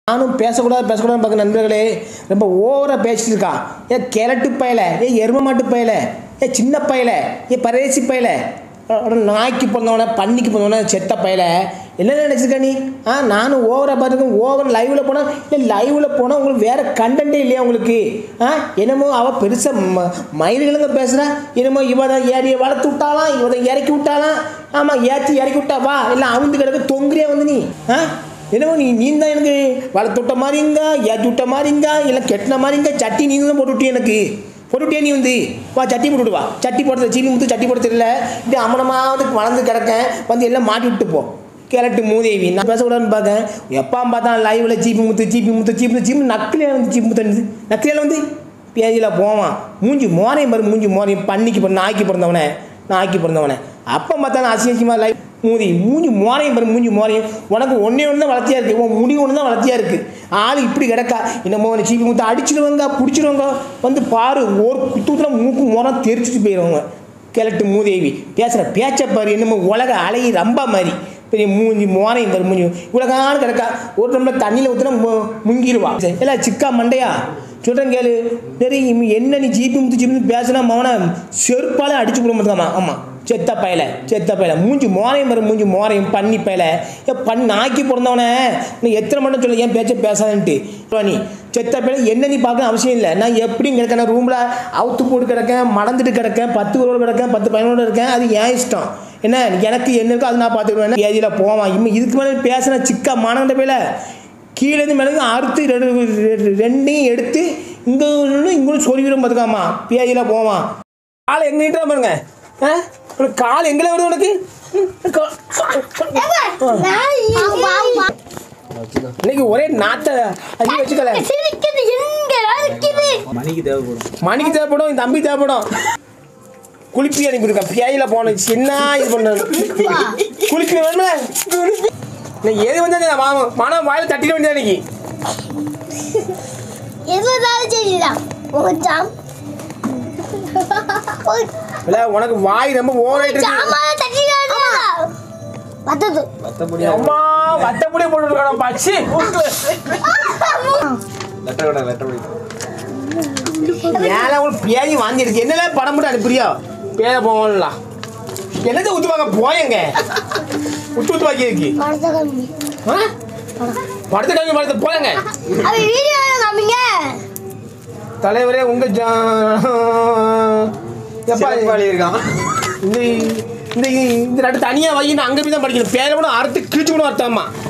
நானும் பேசக்கூடாது பேசக்கூடாது பார்க்க நண்பர்களே ரொம்ப ஓவராக பேசிட்டு இருக்கான் ஏ கிழட்டு பயல ஏ எரும மாட்டு பயல ஏ சின்ன பயல ஏ பரேசி பயல அட நாய்க்கு பிறந்தவன பன்னிக்கு பிறந்தவன செத்த பயல என்ன நினச்சிருக்க நீ ஆ நானும் ஓவராக பார்த்துருக்கேன் ஓவர் லைவில் போனால் இல்லை லைவில் போனால் உங்களுக்கு வேறு கண்டென்ட்டே இல்லையா உங்களுக்கு ஆ என்னமோ அவள் பெருசாக ம மயில்களுங்க பேசுகிறா என்னமோ இவ தான் ஏறிய வளர்த்து விட்டாலாம் இவ தான் இறக்கி விட்டாலாம் ஆமாம் ஏற்றி இறக்கி விட்டா வா எல்லாம் அவுந்து கிடக்கு தொங்குறியா வந்து நீ ஆ என்னமோ நீ நீ தான் எனக்கு வளர்த்து விட்ட மாதிரிங்க ஏற்றி விட்ட மாதிரிங்க இல்லை கெட்டின மாதிரிங்க சட்டி நீ தான் போட்டு விட்டிய எனக்கு போட்டு விட்டியா நீ வந்து வா சட்டி போட்டு விடு வா சட்டி போடுறது சீனி முத்து சட்டி போட தெரியல இப்படி அமனமாக வந்து வளர்ந்து கிடக்கேன் வந்து எல்லாம் மாட்டி விட்டு போ கிழட்டு மூதேவி நான் பேசக்கூடாதுன்னு பார்க்கேன் எப்போ பார்த்தா லைவில் GP Muthu GP Muthu GP GP நக்கிலே வந்து ஜீபி முத்து நக்கிலே வந்து பேஜில் போவான் மூஞ்சி மோனையும் பாரு மூஞ்சி மோனையும் பண்ணிக்கு பிறந்த நாய்க்கு பிறந்தவனே நாய்க்கு பிறந்தவனே அப்போ பார்த்தா அசிங்கமாக லைவ் மூதி மூஞ்சி மோரையும் பாரு மூஞ்சி மோரையும் உனக்கு ஒன்றே ஒன்று தான் வளர்த்தியா இருக்குது உன் முடி ஒன்று தான் வளர்த்தியா இருக்குது ஆள் இப்படி கிடக்கா என்னமோ சீப்பி முத்து அடிச்சிடுவாங்க பிடிச்சிடுவாங்க வந்து பாரு ஒரு குத்துத்துல மூக்கு முறம் தெரிச்சிட்டு போயிடுவாங்க கிழட்டு மூதேவி பேசுகிற பேச்சை பாரு என்னமோ உலக அழகி ரம்பா மாதிரி பெரிய மூஞ்சி மோனையும் பாரு மூஞ்சி இவ்வளோக்கான கிடக்கா ஒரு டம்ளர் தண்ணியில் ஊற்றினா முங்கிடுவா எல்லாம் சிக்கா மண்டையா சொல்கிறேன் கேளு நிறைய என்ன நீ ஜிபி முத்து ஜிபி பேசுனா அவனை செருப்பாலே அடிச்சு கொடுக்க மாட்டாமா ஆமாம் செத்த பயல செத்த பயல மூஞ்சி மோரையும் பாரு மூஞ்சி மோரையும் பண்ணி பயல ஏ பண்ணி நாக்கி பிறந்தவனே நீ எத்தனை மட்டும் சொல்ல ஏன் பேச்ச பேசாதன்ட்டு இப்போ நீ செத்த பயல என்ன நீ பார்க்க அவசியம் இல்லை நான் எப்படியும் கிடக்கேன் நான் ரூமில் அவுத்து போட்டு கிடக்கேன் மடந்துட்டு கிடக்கேன் பத்து பேரோடு கிடக்கேன் பத்து பையனோடு இருக்கேன் அது ஏன் இஷ்டம் என்ன எனக்கு என்ன இருக்கோ அது நான் பார்த்துக்கிடுவேன் ஏதியில் போவான் இம்ம இதுக்கு மேலே பேசின சிக்கா மானண்ட பேல கீழேருந்து மேலே அறுத்து ரெண்டு ரெண்டு- ரெண்டையும் எடுத்து இங்கே இங்கே சொல்லிவிடும் பார்த்துக்காமா பேஜில் போவான் கால் எங்கிட்ட பாருங்க ஆ உனக்கு கால் எங்கே வருது உனக்கு ம், கா- இன்னைக்கு ஒரே நாத்த அதிகம் வச்சுக்கல சிரிக்குது எங்க இருக்குது மணிக்கு தேவைப்படும் மணிக்கு தேவைப்படும் இந்த தம்பி தேவைப்படும் குளிப்பி அனுப்பியிருக்கேன் பேயில போனேன் சின்ன இது பண்ண குளிப்பி வேணுமே இன்னைக்கு எது வந்தா மாமன் மனம் வாயில தட்டிட வேண்டியது இன்னைக்கு எதுனாலும் சரிதான் மச்சான் இல்ல உனக்கு வாய் ரொம்ப ஓவராயிட்டு இருக்கு சாமான தட்டிடாதா பத்தது மற்றபடி அம்மா வத்தப்படியே போட்டு இருக்கணும் பச்சி லெட்டர் விட லெட்டர் படி ஏன்னா உங்களுக்கு பேய் வாந்தி இருக்கு என்னல படம் போட்டு அனுப்புறியோ பேய போவோம்லாம் என்னத்தை ஊத்துவாங்க போயங்க விட்டு ஊத்து வாக்கி இருக்கு படத்தை காமி ஆ? படத்தை கம்மி படத்தை போயங்க அவ வீடியோ காமிங்க தலைவரே உங்க ஜா- எப்பா சிறப்பாளி இருக்கான் இந்த இந்த இந்த ரெண்டு தனியா வையின்னு அங்க போய் தான் படிக்கணும் பேரை கூட அறுத்து கிழிச்சு கூட வரத்தாமா